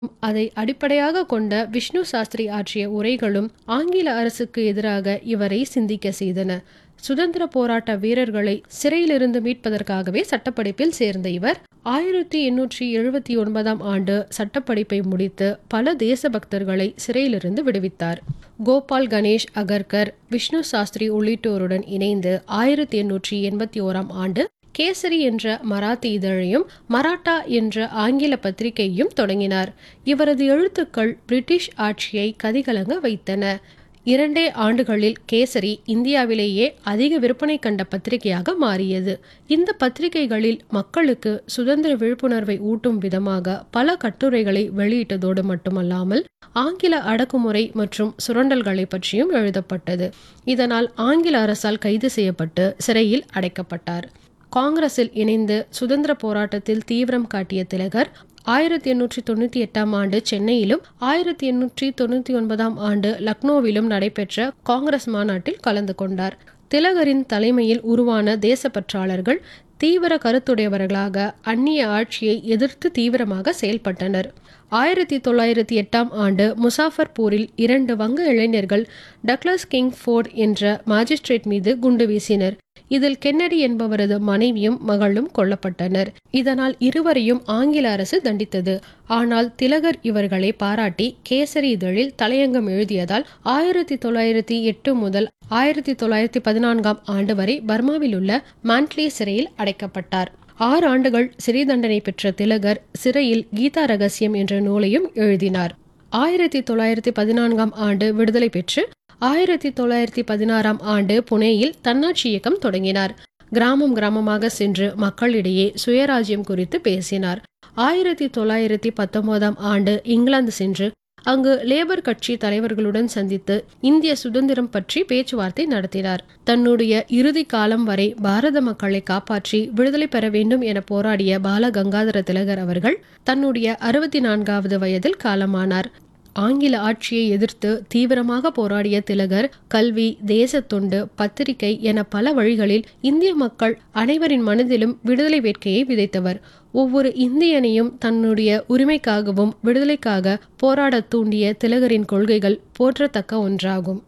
அதை அடிப்படையாக கொண்ட விஷ்ணு சாஸ்திரி ஆற்றிய உரைகளும் ஆங்கில அரசுக்கு எதிராக இவரை சிந்திக்க செய்தன சுதந்திர போராட்ட வீரர்களை சிறையிலிருந்து மீட்பதற்காகவே சட்டப்படிப்பில் சேர்ந்த இவர் ஆயிரத்தி எண்ணூற்றி எழுபத்தி ஒன்பதாம் ஆண்டு சட்டப்படிப்பை முடித்து பல தேசபக்தர்களை சிறையிலிருந்து விடுவித்தார் கோபால் கணேஷ் அகர்கர் விஷ்ணு சாஸ்திரி உள்ளிட்டோருடன் இணைந்து ஆயிரத்தி எண்ணூற்றி எண்பத்தி ஓராம் ஆண்டு கேசரி என்ற மராத்தி இதழையும் மராட்டா என்ற ஆங்கில பத்திரிகையையும் தொடங்கினார் இவரது எழுத்துக்கள் பிரிட்டிஷ் ஆட்சியை கதிகலங்க வைத்தன இரண்டே ஆண்டுகளில் கேசரி இந்தியாவிலேயே அதிக விற்பனை கண்ட பத்திரிகையாக மாறியது இந்த பத்திரிகைகளில் மக்களுக்கு சுதந்திர விழிப்புணர்வை ஊட்டும் விதமாக பல கட்டுரைகளை வெளியிட்டதோடு மட்டுமல்லாமல் ஆங்கில அடக்குமுறை மற்றும் சுரண்டல்களை பற்றியும் எழுதப்பட்டது இதனால் ஆங்கில அரசால் கைது செய்யப்பட்டு சிறையில் அடைக்கப்பட்டார் காங்கிரஸில் இணைந்து சுதந்திர போராட்டத்தில் தீவிரம் காட்டிய திலகர் ஆயிரத்தி எண்ணூற்றி தொண்ணூற்றி எட்டாம் ஆண்டு சென்னையிலும் ஆயிரத்தி எண்ணூற்றி தொண்ணூற்றி ஒன்பதாம் ஆண்டு லக்னோவிலும் நடைபெற்ற காங்கிரஸ் மாநாட்டில் கலந்து கொண்டார் திலகரின் தலைமையில் உருவான தேசப்பற்றாளர்கள் தீவிர கருத்துடையவர்களாக அந்நிய ஆட்சியை எதிர்த்து தீவிரமாக செயல்பட்டனர் ஆயிரத்தி தொள்ளாயிரத்தி எட்டாம் ஆண்டு முசாஃபர்பூரில் இரண்டு வங்க இளைஞர்கள் டக்ளஸ் கிங் ஃபோர்ட் என்ற மாஜிஸ்ட்ரேட் மீது குண்டு வீசினர் இதில் கென்னடி என்பவரது மனைவியும் மகளும் கொல்லப்பட்டனர் இதனால் இருவரையும் ஆங்கில அரசு தண்டித்தது ஆனால் திலகர் இவர்களை பாராட்டி கேசரி இதழில் தலையங்கம் எழுதியதால் ஆயிரத்தி தொள்ளாயிரத்தி எட்டு முதல் ஆயிரத்தி தொள்ளாயிரத்தி பதினான்காம் ஆண்டு வரை பர்மாவில் உள்ள மான்ட்லி சிறையில் அடைக்கப்பட்டார் ஆறு ஆண்டுகள் சிறை தண்டனை பெற்ற திலகர் சிறையில் கீதா ரகசியம் என்ற நூலையும் எழுதினார் ஆயிரத்தி தொள்ளாயிரத்தி பதினான்காம் ஆண்டு விடுதலை பெற்று ஆயிரத்தி தொள்ளாயிரத்தி பதினாறாம் ஆண்டு புனேயில் தன்னாட்சி இயக்கம் தொடங்கினார் கிராமம் கிராமமாக சென்று மக்களிடையே சுயராஜ்யம் குறித்து பேசினார் ஆயிரத்தி தொள்ளாயிரத்தி பத்தொன்பதாம் ஆண்டு இங்கிலாந்து சென்று அங்கு லேபர் கட்சி தலைவர்களுடன் சந்தித்து இந்திய சுதந்திரம் பற்றி பேச்சுவார்த்தை நடத்தினார் தன்னுடைய இறுதி காலம் வரை பாரத மக்களை காப்பாற்றி விடுதலை பெற வேண்டும் என போராடிய பால கங்காதர திலகர் அவர்கள் தன்னுடைய அறுபத்தி நான்காவது வயதில் காலமானார் ஆங்கில ஆட்சியை எதிர்த்து தீவிரமாக போராடிய திலகர் கல்வி தேசத்தொண்டு பத்திரிகை என பல வழிகளில் இந்திய மக்கள் அனைவரின் மனதிலும் விடுதலை வேட்கையை விதைத்தவர் ஒவ்வொரு இந்தியனையும் தன்னுடைய உரிமைக்காகவும் விடுதலைக்காக போராட தூண்டிய திலகரின் கொள்கைகள் போற்றத்தக்க ஒன்றாகும்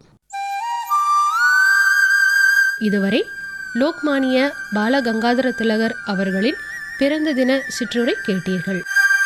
இதுவரை லோக்மானிய பாலகங்காதர திலகர் அவர்களின் பிறந்த தின சிற்றுரை கேட்டீர்கள்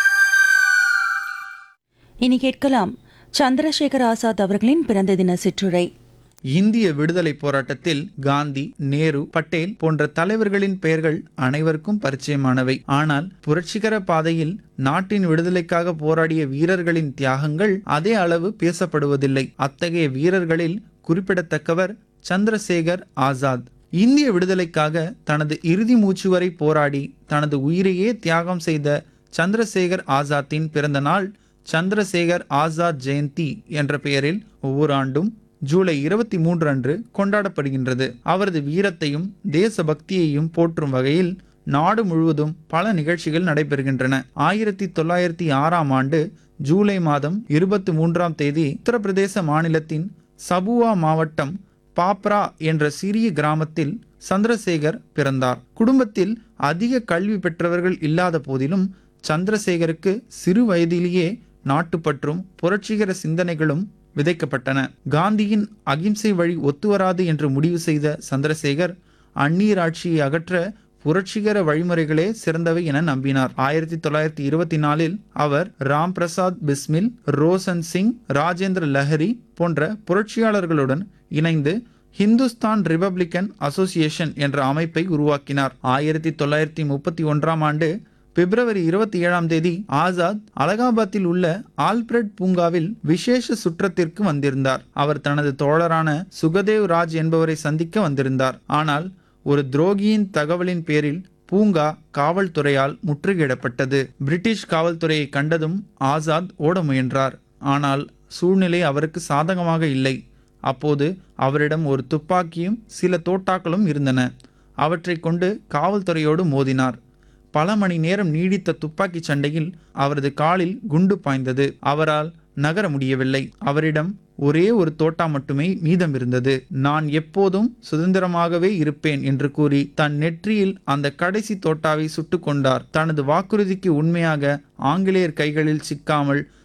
இனி கேட்கலாம் சந்திரசேகர் ஆசாத் அவர்களின் பிறந்த தின சிற்றுரை இந்திய விடுதலை போராட்டத்தில் காந்தி நேரு பட்டேல் போன்ற தலைவர்களின் பெயர்கள் அனைவருக்கும் பரிச்சயமானவை ஆனால் புரட்சிகர பாதையில் நாட்டின் விடுதலைக்காக போராடிய வீரர்களின் தியாகங்கள் அதே அளவு பேசப்படுவதில்லை அத்தகைய வீரர்களில் குறிப்பிடத்தக்கவர் சந்திரசேகர் ஆசாத் இந்திய விடுதலைக்காக தனது இறுதி மூச்சு வரை போராடி தனது உயிரையே தியாகம் செய்த சந்திரசேகர் ஆசாத்தின் பிறந்த நாள் சந்திரசேகர் ஆசாத் ஜெயந்தி என்ற பெயரில் ஒவ்வொரு ஆண்டும் ஜூலை இருபத்தி மூன்று அன்று கொண்டாடப்படுகின்றது அவரது வீரத்தையும் தேசபக்தியையும் போற்றும் வகையில் நாடு முழுவதும் பல நிகழ்ச்சிகள் நடைபெறுகின்றன ஆயிரத்தி தொள்ளாயிரத்தி ஆறாம் ஆண்டு ஜூலை மாதம் இருபத்தி மூன்றாம் தேதி உத்தரப்பிரதேச மாநிலத்தின் சபுவா மாவட்டம் பாப்ரா என்ற சிறிய கிராமத்தில் சந்திரசேகர் பிறந்தார் குடும்பத்தில் அதிக கல்வி பெற்றவர்கள் இல்லாத போதிலும் சந்திரசேகருக்கு சிறு வயதிலேயே நாட்டுப்பற்றும் புரட்சிகர சிந்தனைகளும் விதைக்கப்பட்டன காந்தியின் அகிம்சை வழி ஒத்துவராது என்று முடிவு செய்த சந்திரசேகர் அந்நீர் ஆட்சியை அகற்ற புரட்சிகர வழிமுறைகளே சிறந்தவை என நம்பினார் ஆயிரத்தி தொள்ளாயிரத்தி இருபத்தி நாலில் அவர் ராம் பிரசாத் பிஸ்மில் ரோசன் சிங் ராஜேந்திர லஹரி போன்ற புரட்சியாளர்களுடன் இணைந்து ஹிந்துஸ்தான் ரிபப்ளிக்கன் அசோசியேஷன் என்ற அமைப்பை உருவாக்கினார் ஆயிரத்தி தொள்ளாயிரத்தி முப்பத்தி ஒன்றாம் ஆண்டு பிப்ரவரி இருபத்தி ஏழாம் தேதி ஆசாத் அலகாபாத்தில் உள்ள ஆல்பிரட் பூங்காவில் விசேஷ சுற்றத்திற்கு வந்திருந்தார் அவர் தனது தோழரான சுகதேவ் ராஜ் என்பவரை சந்திக்க வந்திருந்தார் ஆனால் ஒரு துரோகியின் தகவலின் பேரில் பூங்கா காவல்துறையால் முற்றுகையிடப்பட்டது பிரிட்டிஷ் காவல்துறையை கண்டதும் ஆசாத் ஓட முயன்றார் ஆனால் சூழ்நிலை அவருக்கு சாதகமாக இல்லை அப்போது அவரிடம் ஒரு துப்பாக்கியும் சில தோட்டாக்களும் இருந்தன அவற்றை கொண்டு காவல்துறையோடு மோதினார் பல மணி நேரம் நீடித்த துப்பாக்கி சண்டையில் அவரது காலில் குண்டு பாய்ந்தது அவரால் நகர முடியவில்லை அவரிடம் ஒரே ஒரு தோட்டா மட்டுமே மீதம் இருந்தது நான் எப்போதும் சுதந்திரமாகவே இருப்பேன் என்று கூறி தன் நெற்றியில் அந்த கடைசி தோட்டாவை சுட்டு கொண்டார் தனது வாக்குறுதிக்கு உண்மையாக ஆங்கிலேயர் கைகளில் சிக்காமல்